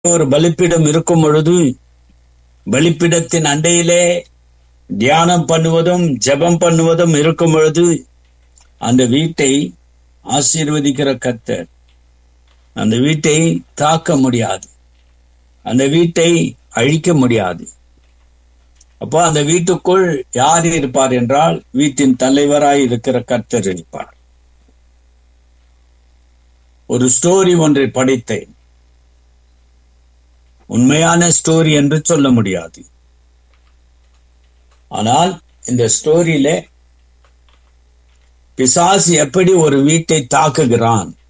ஒரு பலிப்பிடம் இருக்கும் பொழுது பலிப்பிடத்தின் அண்டையிலே தியானம் பண்ணுவதும் ஜெபம் பண்ணுவதும் இருக்கும் பொழுது அந்த வீட்டை ஆசீர்வதிக்கிற கர்த்தர் அந்த வீட்டை தாக்க முடியாது அந்த வீட்டை அழிக்க முடியாது அப்போ அந்த வீட்டுக்குள் யார் இருப்பார் என்றால் வீட்டின் தலைவராய் இருக்கிற கர்த்தர் இருப்பார் ஒரு ஸ்டோரி ஒன்றை படித்தேன் உண்மையான ஸ்டோரி என்று சொல்ல முடியாது ஆனால் இந்த ஸ்டோரியில பிசாசு எப்படி ஒரு வீட்டை தாக்குகிறான்